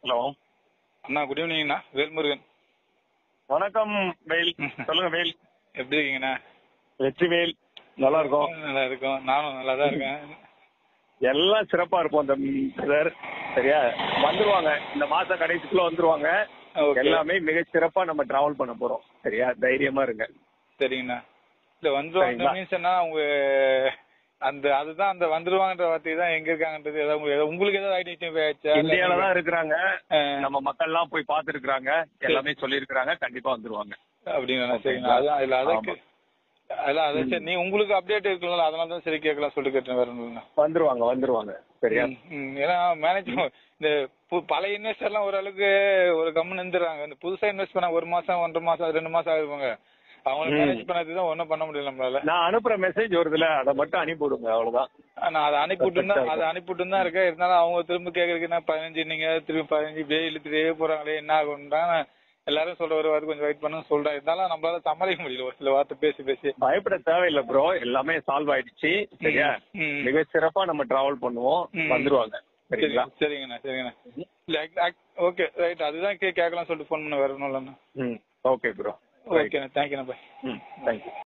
Hello அண்ணா good ஈவினிங்ண்ணா வேல்முருகன் வணக்கம் வேல் சொல்லுங்க வேல் எப்படி இருக்கீங்கண்ணா வெற்றி வேல் நல்லா இருக்கும் நல்லா இருக்கோம் நானும் நல்லா தான் இருக்கேன் எல்லாம் சிறப்பா இருக்கும் இந்த சார் சரியா வந்துருவாங்க இந்த மாச கடைசிக்குள்ள வந்துருவாங்க Okay. எல்லாமே மிக சிறப்பா நம்ம டிராவல் பண்ண போறோம் சரியா தைரியமா இருங்க சரிங்கண்ணா இல்ல வந்துருவாங்க சரிங்களா? மீன்ஸ் என்ன அவங்க அந்த அதுதான் அந்த வந்துருவாங்கன்ற வார்த்தை தான் எங்க இருக்காங்கன்றது ஏதாவது உங்களுக்கு ஏதாவது- உங்களுக்கு ஏதாவது ஐடென்டிஃபை ஆயிடுச்சா இல்ல இந்தியால தான் இருக்கிறாங்க ஆ, நம்ம மக்கள் எல்லாம் போய் பாத்துருக்காங்க எல்லாமே சொல்லியிருக்கிறாங்க கண்டிப்பா வந்துருவாங்க அப்படிங்களா சரிங்கண்ணா அதான் இல்ல அதுக்கு அதான் அதான் சரி நீ உங்களுக்கு அப்டேட் இருக்குல்ல அதனால தான் சரி கேட்கலாம் சொல்லிட்டு கேட்டேன் வேற ஒன்றும் இல்லைண்ணா வந்துருவாங்க வந்துருவாங்க சரியா ம், ம். ஏன்னா மேனேஜ் இந்த பு- பழைய இன்வெஸ்டர் எல்லாம் ஓரளவுக்கு ஒரு கம்மன் இருந்துறாங்க இந்த புதுசா இன்வெஸ்ட் பண்ண ஒரு மாசம் ஒன்றரை மாசம் ரெண்டு மாசம் ஆயிருப்பாங்க அவங்க ம். மேனேஜ் பண்ணதுக்கு தான் ஒன்றும் பண்ண முடியல நம்மளால நான் அனுப்புற மெசேஜ் வருதுல அதை மட்டும் அனுப்பி விடுங்க அவ்வளவுதான் நான் அதை அனுப்பிவிட்டு தான் Perfect ஆ அதை அனுப்பிவிட்டு தான் இருக்கேன் இருந்தாலும் அவங்க திரும்ப கேட்கறதுக்கு என்ன பதினஞ்சு நீங்க திரும்பி பதினஞ்சு இப்படியே இழுத்துட்டே போறாங்களே என்ன ஆகும்னா எல்லாரும் சொல்ற ஒரு வாரம் கொஞ்சம் வெயிட் பண்ணுன்னு சொல்றேன் இருந்தாலும் நம்மளால சமாளிக்க முடியல ஒரு சில வார்த்தை பேசி பேசி பயப்பட தேவையில்லை ப்ரோ எல்லாமே சால்வ் ஆயிடுச்சு சரியா ம். மிக சிறப்பா நம்ம டிராவல் பண்ணுவோம் ம். வந்துருவாங்க சரி சரிங்களா சரிங்கண்ணா சரிங்கண்ணா இல்ல ஓகே ரைட் அதுதான் கே கேட்கலாம் சொல்லிட்டு ஃபோன் பண்ண வேற ஒன்றும் இல்லைண்ணா ம் ஓகே ப்ரோ ஓகேண்ணா தேங்க்யூண்ணா பாய் ம் தேங்க்யூ